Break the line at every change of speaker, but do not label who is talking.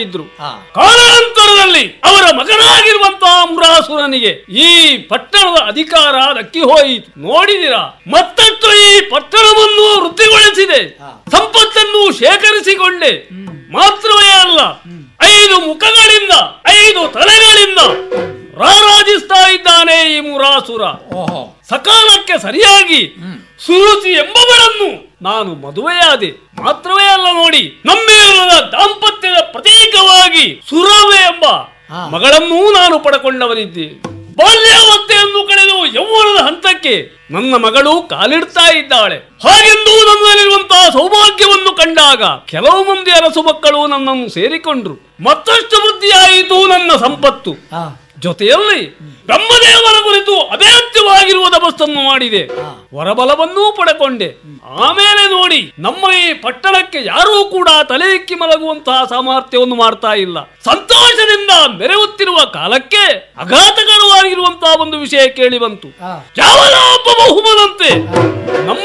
ಇದ್ರು
ಹಾ.
ಕಾಲಾಂತರದಲ್ಲಿ ಅವರ ಮಗನಾಗಿರುವಂತಹ ಮುರಾಸುರನಿಗೆ ಈ ಪಟ್ಟಣದ ಅಧಿಕಾರ ದಕ್ಕಿ ಹೋಯಿತು ನೋಡಿದಿರಾ ಮತ್ತಷ್ಟು ಈ ಪಟ್ಟಣವನ್ನು ವೃತ್ತಿಗೊಳಿಸಿದೆ
ಹಾ.
ಸಂಪತ್ತನ್ನು ಶೇಖರಿಸಿಕೊಂಡೆ ಮಾತ್ರವೇ ಅಲ್ಲ ಐದು ಮುಖಗಳಿಂದ ಐದು ತಲೆಗಳಿಂದ ರಾರಾಜಿಸ್ತಾ ಇದ್ದಾನೆ ಈ ಮುರಾಸುರ
ಓಹೋ
ಸಕಾಲಕ್ಕೆ ಸರಿಯಾಗಿ ಸುರುಚಿ ಎಂಬವಳನ್ನು ನಾನು ಮದುವೆಯಾದೆ ಮಾತ್ರವೇ ಅಲ್ಲ ನೋಡಿ ನಮ್ಮೆಲ್ಲರ ದಾಂಪತ್ಯದ ಪ್ರತೀಕವಾಗಿ ಸುರವೆ ಎಂಬ
ಹಾ.
ಮಗಳನ್ನೂ ನಾನು ಪಡ್ಕೊಂಡವನಿದ್ದೆ ಬಾಲ್ಯಾವಸ್ಥೆಯನ್ನು ಕಳೆದು ಯೌವನದ ಹಂತಕ್ಕೆ ನನ್ನ ಮಗಳು ಕಾಲಿಡ್ತಾ ಇದ್ದಾಳೆ ಹಾಗೆಂದು ನನ್ನಲ್ಲಿರುವಂತಹ ಸೌಭಾಗ್ಯವನ್ನು ಕಂಡಾಗ ಕೆಲವು ಮಂದಿ ಅರಸು ಮಕ್ಕಳು ನನ್ನನ್ನು ಸೇರಿಕೊಂಡ್ರು ಮತ್ತಷ್ಟು ವೃದ್ಧಿಯಾಯಿತು ನನ್ನ ಸಂಪತ್ತು
ಹಾ
ಜೊತೆಯಲ್ಲಿ ಬ್ರಹ್ಮದೇವರ ಕುರಿತು ಅಭೇದ್ಯವಾಗಿರುವ ತಪಸ್ಸನ್ನು ಮಾಡಿದೆ
ಹಾ.
ವರಬಲವನ್ನೂ ಪಡೆಕೊಂಡೆ ಆಮೇಲೆ ನೋಡಿ ನಮ್ಮ ಈ ಪಟ್ಟಣಕ್ಕೆ ಯಾರೂ ಕೂಡ ತಲೆ ಎಕ್ಕಿ ಮಲಗುವಂತಹ ಸಾಮರ್ಥ್ಯವನ್ನು ಮಾಡ್ತಾ ಇಲ್ಲ ಸಂತೋಷದಿಂದ ಮೆರೆಯುತ್ತಿರುವ ಕಾಲಕ್ಕೆ ಅಘಾತಕರವಾಗಿರುವಂತಹ ಒಂದು ವಿಷಯ ಕೇಳಿ ಬಂತು
ಹಾ
ಯಾವನ ಒಬ್ಬ ಬಹುಮನಂತೆ ನಮ್ಮ